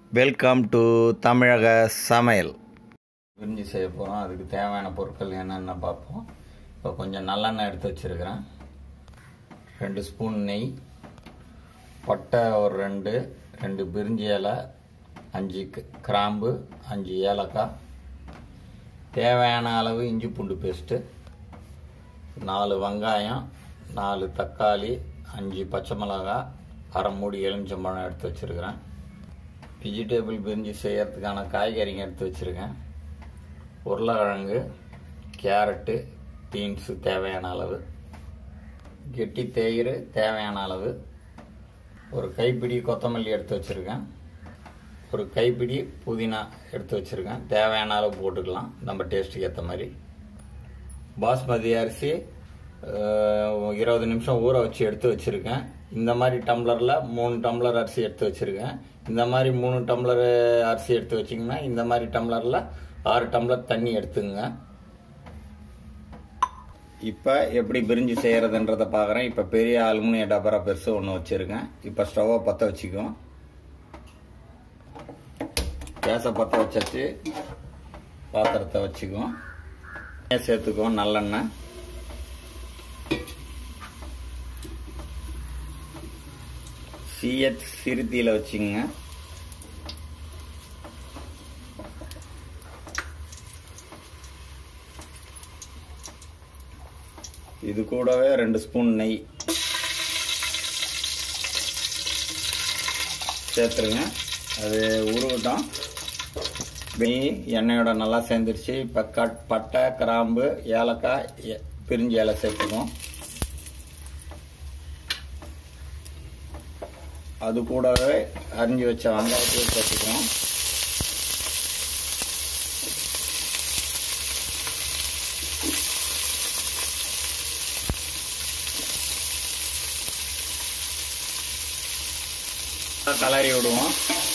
welcome to தமிழக சமையல் விரிஞ்சி செய்ய போகிறோம் அதுக்கு தேவையான பொருட்கள் என்னென்ன பார்ப்போம் இப்போ கொஞ்சம் நல்லெண்ணெய் எடுத்து வச்சுருக்கிறேன் ரெண்டு ஸ்பூன் நெய் பட்டை ஒரு ரெண்டு ரெண்டு பிரிஞ்சி இலை அஞ்சு க- கிராம்பு அஞ்சு ஏலக்காய் தேவையான அளவு இஞ்சி பூண்டு பேஸ்ட்டு நாலு வெங்காயம் நாலு தக்காளி அஞ்சு பச்சை மிளகாய் அரை மூடி எலுமிச்சம்பழம் எடுத்து வச்சுருக்கிறேன் வெஜிடபிள் பிரிஞ்சி செய்யறதுக்கான காய்கறிங்க எடுத்து வச்சுருக்கேன் உருளைக்கிழங்கு கேரட்டு பீன்ஸு தேவையான அளவு கெட்டி தேயிறு தேவையான அளவு ஒரு கைப்பிடி கொத்தமல்லி எடுத்து வச்சுருக்கேன் ஒரு கைப்பிடி புதினா எடுத்து வச்சுருக்கேன் தேவையான அளவு போட்டுக்கலாம் நம்ம டேஸ்ட்டுக்கு ஏற்ற மாதிரி பாஸ்மதி அரிசி அஹ், இருபது நிமிஷம் ஊற வச்சு எடுத்து வச்சுருக்கேன் இந்த மாதிரி டம்ளரில் மூணு டம்ளர் அரிசி எடுத்து வச்சுருக்கேன் இந்த மாதிரி மூணு டம்ளர் அரிசி எடுத்து வச்சிங்கன்னா இந்த மாதிரி டம்ளரில் ஆறு டம்ளர் தண்ணி எடுத்துங்க இப்போ எப்படி பிரிஞ்சு செய்கிறதுன்றதை பார்க்குறேன் இப்போ பெரிய அலுமினிய டபரா பெருசு ஒன்று வச்சுருக்கேன் இப்போ ஸ்டவ்வை பற்ற வச்சுக்குவோம் கேஸை பற்ற வச்சாச்சு பாத்திரத்தை வச்சுக்குவோம் எண்ணெய் சேர்த்துக்குவோம் நல்லெண்ணெய் சிஎச் சிறுத்தியில் வச்சுங்க இது கூடவே ரெண்டு ஸ்பூன் நெய் சேர்த்துருங்க அது உருகட்டும் நெய் எண்ணெயோட நல்லா சேர்ந்துருச்சு இப்போ கட் பட்டை கிராம்பு ஏலக்காய் எ- பிரிஞ்சி இலை சேர்த்துக்குவோம் அது கூடவே அரிஞ்சு வச்ச வெங்காயத்தையும் சேர்த்துக்குவோம் கலரி விடுவோம்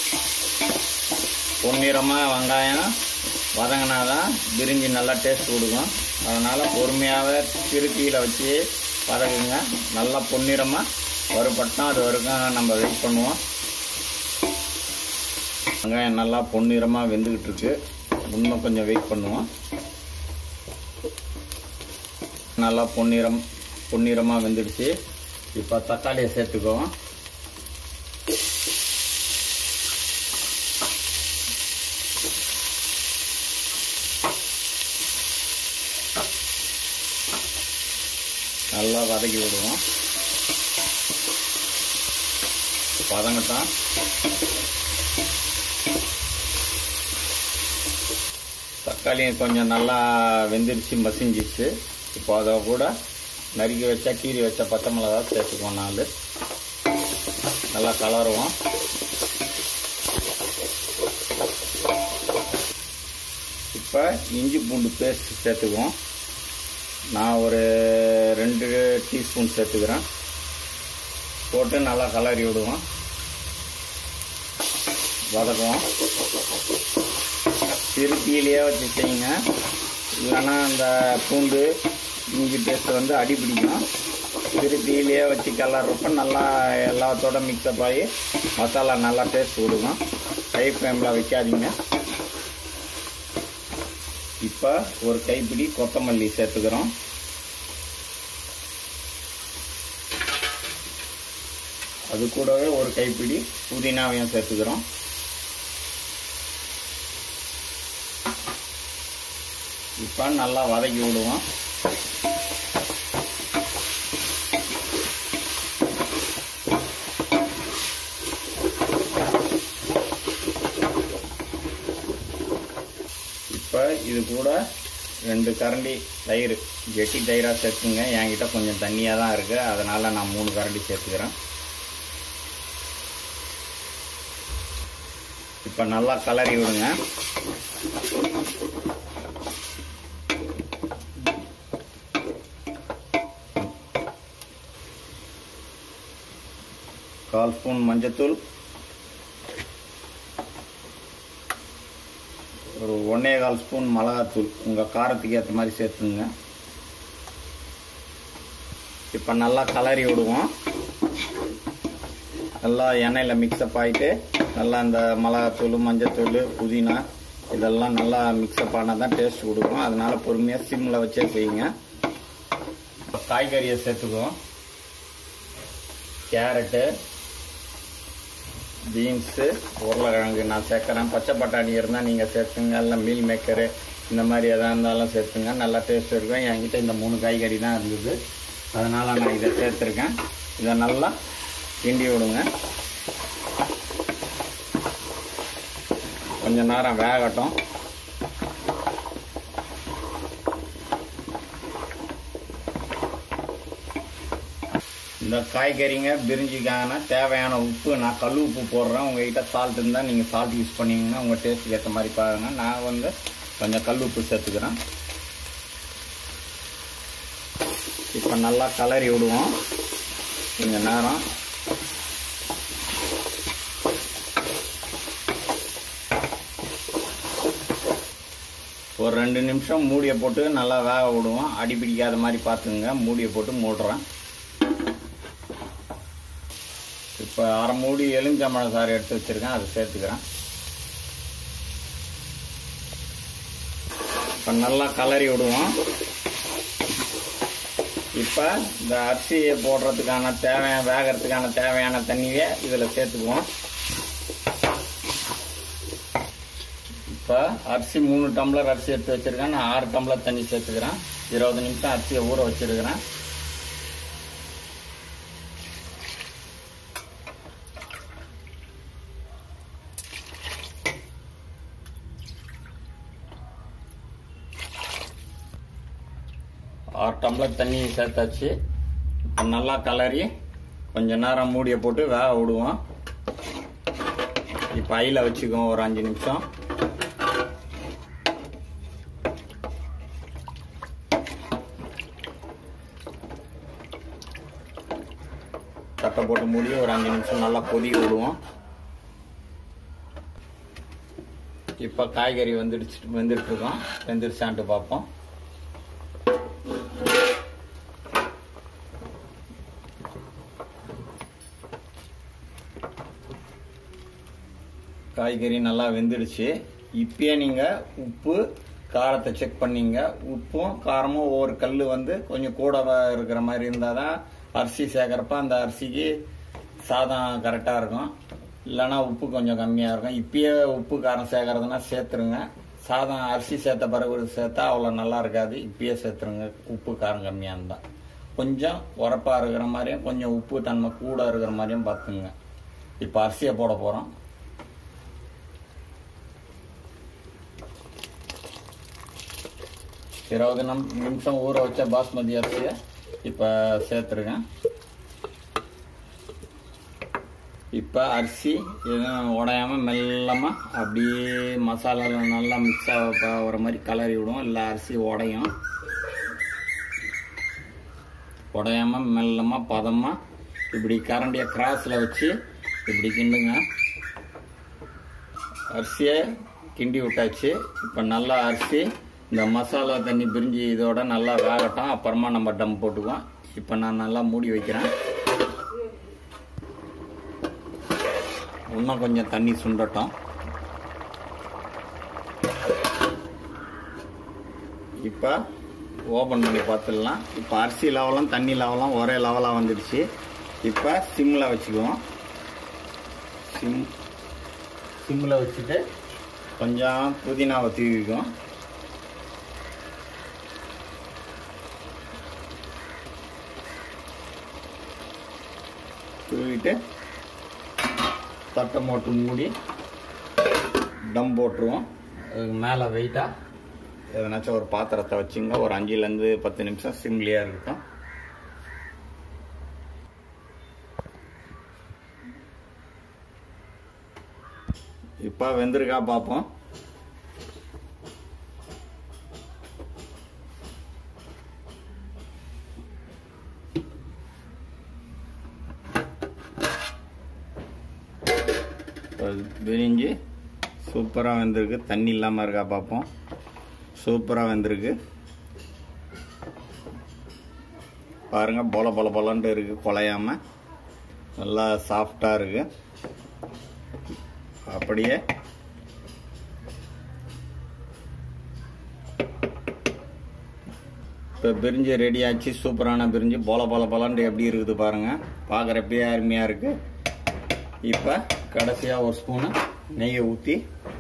பொன்னிறமாக வெங்காயம் வதங்கினாதான் பிரிஞ்சி நல்லா டேஸ்ட் கொடுக்கும் அதனால் பொறுமையாகவே திருத்தியில் வச்சு வதக்குங்க நல்லா பொன்னிறமாக வறுபட்டோம் அது வரைக்கும் நம்ம வெயிட் பண்ணுவோம் வெங்காயம் நல்லா பொன்னிறமாக வெந்துக்கிட்டு இருக்கு இன்னும் கொஞ்சம் வெயிட் பண்ணுவோம் நல்லா பொன்னிறம் பொன்னிறமாக வெந்துடுச்சு இப்போ தக்காளியை சேர்த்துக்குவோம் நல்லா வதக்கி விடுவோம் வதங்கட்டும் தக்காளி கொஞ்சம் நல்லா வெந்துருச்சு மசிஞ்சிச்சு இப்போ அதை கூட நறுக்கி வச்சா கீரி வச்ச பச்சை மிளகா சேர்த்துக்குவோம் நாலு நல்லா கலருவோம் இப்போ இஞ்சி பூண்டு பேஸ்ட் சேர்த்துக்குவோம் நான் ஒரு ரெண்டு டீஸ்பூன் சேர்த்துக்கிறேன் போட்டு நல்லா கலரி விடுவோம் வதக்குவோம் திருப்பியிலேயே வச்சு செய்யுங்க இல்லைன்னா அந்த பூண்டு இஞ்சி பேஸ்ட் வந்து அடி பிடிக்கும் திருப்பியிலேயே வச்சு கிளறப்ப நல்லா எல்லாத்தோட மிக்சப் ஆகி மசாலா நல்லா டேஸ்ட் கொடுக்கும் ஹை ஃப்ளேமில் வைக்காதீங்க இப்போ ஒரு கைப்பிடி கொத்தமல்லி சேர்த்துக்கிறோம் அது கூடவே ஒரு கைப்பிடி புதினாவையும் சேர்த்துக்கிறோம் இப்போ நல்லா வதக்கி விடுவோம் இப்போ இது கூட ரெண்டு கரண்டி தயிர் கெட்டி தயிராக சேர்த்துங்க என்கிட்ட கொஞ்சம் தண்ணியாக தான் இருக்குது அதனால் நான் மூணு கரண்டி சேர்த்துக்கிறேன் இப்போ நல்லா கலரி விடுங்க கால் ஸ்பூன் மஞ்சத்தூள் ஒரு ஒன்றே கால் ஸ்பூன் மிளகாத்தூள் உங்கள் காரத்துக்கு ஏற்ற மாதிரி சேர்த்துங்க இப்போ நல்லா கலரி விடுவோம் நல்லா எண்ணெயில் மிக்ஸ்அப் ஆகிட்டு நல்லா இந்த மிளகாத்தூள் மஞ்சத்தூள் புதினா இதெல்லாம் நல்லா மிக்ஸ்அப் ஆனால் தான் டேஸ்ட் கொடுக்கும் அதனால பொறுமையாக சிம்மில் வச்சே செய்யுங்க காய்கறியை சேர்த்துக்குவோம் கேரட்டு பீன்ஸு உருளைக்கிழங்கு நான் சேர்க்குறேன் பச்சை பட்டாணி இருந்தால் நீங்கள் சேர்த்துங்க இல்லை மீல் மேக்கரு இந்த மாதிரி எதாக இருந்தாலும் சேர்த்துங்க நல்லா டேஸ்ட் இருக்கும் என்கிட்ட இந்த மூணு காய்கறி தான் இருந்தது அதனால் நான் இதை சேர்த்துருக்கேன் இதை நல்லா கிண்டி விடுங்க கொஞ்ச நேரம் வேகட்டும் இந்த காய்கறிங்க பிரிஞ்சிக்காங்கன்னா தேவையான உப்பு நான் கல் உப்பு போடுறேன் உங்ககிட்ட சால்ட் இருந்தால் நீங்கள் சால்ட் யூஸ் பண்ணீங்கன்னா உங்கள் டேஸ்ட்டுக்கு ஏற்ற மாதிரி பாருங்க நான் வந்து கொஞ்சம் கல் உப்பு சேர்த்துக்கிறேன் இப்போ நல்லா கலரி விடுவோம் கொஞ்சம் நேரம் ஒரு ரெண்டு நிமிஷம் மூடியை போட்டு நல்லா வேக விடுவோம் அடி பிடிக்காத மாதிரி பார்த்துங்க மூடியை போட்டு மூடுறேன் இப்போ அரை மூடி எலுமிச்சம்பழம் சாறு எடுத்து வச்சிருக்கேன் அதை சேர்த்துக்கிறேன் இப்போ நல்லா கலரி விடுவோம் இப்போ இந்த அரிசியை போடுறதுக்கான தேவையான வேகிறதுக்கான தேவையான தண்ணியை இதில் சேர்த்துக்குவோம் இப்போ அரிசி மூணு டம்ளர் அரிசி எடுத்து வச்சிருக்கேன் நான் ஆறு டம்ளர் தண்ணி சேர்த்துக்கிறேன் இருபது நிமிஷம் அரிசியை ஊற வச்சிருக்கிறேன் ஆறு டம்ளர் தண்ணி சேர்த்தாச்சு இப்போ நல்லா கலரி கொஞ்ச நேரம் மூடியை போட்டு வேக விடுவோம் இப்போ ஐயில் வச்சுக்குவோம் ஒரு அஞ்சு நிமிஷம் தட்டை போட்டு மூடி ஒரு அஞ்சு நிமிஷம் நல்லா கொதிக்க விடுவோம் இப்போ காய்கறி வந்துடுச்சு வெந்துட்டு இருக்கோம் வெந்துருச்சான்ட்டு பார்ப்போம் காய்கறி நல்லா வெந்துடுச்சு இப்பயே நீங்கள் உப்பு காரத்தை செக் பண்ணீங்க உப்பும் காரமும் ஒவ்வொரு கல் வந்து கொஞ்சம் கூட வ- இருக்கிற மாதிரி இருந்தால் தான் அரிசி சேர்க்குறப்ப அந்த அரிசிக்கு சாதம் கரெக்டாக இருக்கும் இல்லைன்னா உப்பு கொஞ்சம் கம்மியாக இருக்கும் இப்பயே உப்பு காரம் சேர்க்கறதுனா சேர்த்துருங்க சாதம் அரிசி சேர்த்த பிறகு சேர்த்தா அவ்வளோ நல்லா இருக்காது இப்பயே சேர்த்துருங்க உப்பு காரம் கம்மியாக இருந்தால் கொஞ்சம் உரப்பாக இருக்கிற மாதிரியும் கொஞ்சம் உப்பு தன்மை கூட இருக்கிற மாதிரியும் பார்த்துங்க இப்போ அரிசியை போட போகிறோம் இருபது நம் நிமிஷம் ஊற வச்ச பாஸ்மதி அரிசியை இப்போ சேர்த்துருக்கேன் இப்போ அரிசி எதுவும் உடையாம மெல்லமாக அப்படியே மசாலாவில் நல்லா மிக்ஸ் ஆகிற மாதிரி கலரி விடும் இல்லை அரிசி உடையும் உடையாம மெல்லமாக பதமாக இப்படி கரண்டியை கிராஸில் வச்சு இப்படி கிண்டுங்க அரிசியை கிண்டி விட்டாச்சு இப்போ நல்லா அரிசி இந்த மசாலா தண்ணி பிரிஞ்சு இதோட நல்லா வேகட்டும் அப்புறமா நம்ம டம் போட்டுக்குவோம் இப்போ நான் நல்லா மூடி வைக்கிறேன் இன்னும் கொஞ்சம் தண்ணி சுண்டட்டும் இப்போ ஓப்பன் பண்ணி பார்த்துடலாம் இப்போ அரிசி லெவலும் தண்ணி லெவலும் ஒரே லெவலாக வந்துடுச்சு இப்போ சிம்மில் வச்சுக்குவோம் சிம் சிம்மில் வச்சுட்டு கொஞ்சம் புதினாவை தூவிக்கும் தூவிட்டு தட்டை போட்டு மூடி டம் போட்டுருவோம் அதுக்கு மேலே வெயிட்டாக எதனாச்சும் ஒரு பாத்திரத்தை வச்சுங்க ஒரு அஞ்சுலேருந்து பத்து நிமிஷம் சிம்லியாக இருக்கட்டும் இப்போ வெந்திருக்கா பார்ப்போம் இப்போ விரிஞ்சு சூப்பராக வெந்திருக்கு தண்ணி இல்லாமல் இருக்கா பார்ப்போம் சூப்பராக வெந்திருக்கு பாருங்க பொல பொல பொலன்ட்டு இருக்கு குலையாம நல்லா சாஃப்டாக இருக்கு அப்படியே இப்போ பிரிஞ்சு ரெடி ஆச்சு சூப்பரான பிரிஞ்சு போல போல போலன்ட்டு எப்படி இருக்குது பாருங்கள் பார்க்குறப்பயே அருமையாக இருக்குது இப்போ கடைசியாக ஒரு ஸ்பூனு நெய்யை ஊற்றி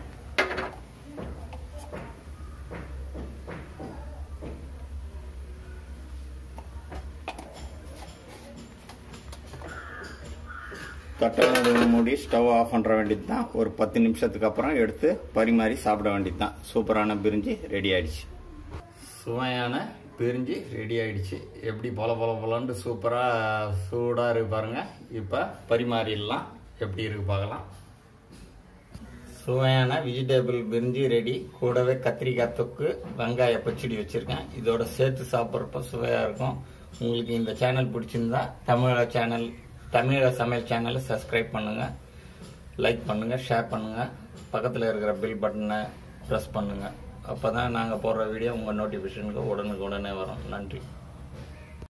தட்டை மூடி ஸ்டவ் ஆஃப் பண்ணுற வேண்டியது தான் ஒரு பத்து நிமிஷத்துக்கு அப்புறம் எடுத்து பரிமாறி சாப்பிட வேண்டியது தான் சூப்பரான பிரிஞ்சு ரெடி ஆயிடுச்சு சுவையான பிரிஞ்சு ரெடி ஆயிடுச்சு எப்படி பொல பொல பொலன்ட்டு சூப்பராக சூடாக இருக்கு பாருங்க இப்போ பரிமாறிடலாம் எப்படி இருக்கு பார்க்கலாம் சுவையான வெஜிடபிள் பிரிஞ்சி ரெடி கூடவே கத்திரிக்காய் தொக்கு வெங்காய பச்சடி வச்சுருக்கேன் இதோட சேர்த்து சாப்பிட்றப்ப சுவையாக இருக்கும் உங்களுக்கு இந்த சேனல் பிடிச்சிருந்தா தமிழக சேனல் தமிழக சமையல் சேனலை சப்ஸ்கிரைப் பண்ணுங்கள் லைக் பண்ணுங்கள் ஷேர் பண்ணுங்கள் பக்கத்தில் இருக்கிற பில் பட்டனை ப்ரெஸ் பண்ணுங்கள் அப்போ தான் நாங்கள் போடுற வீடியோ உங்கள் நோட்டிஃபிகேஷனுக்கு உடனுக்கு உடனே வரும் நன்றி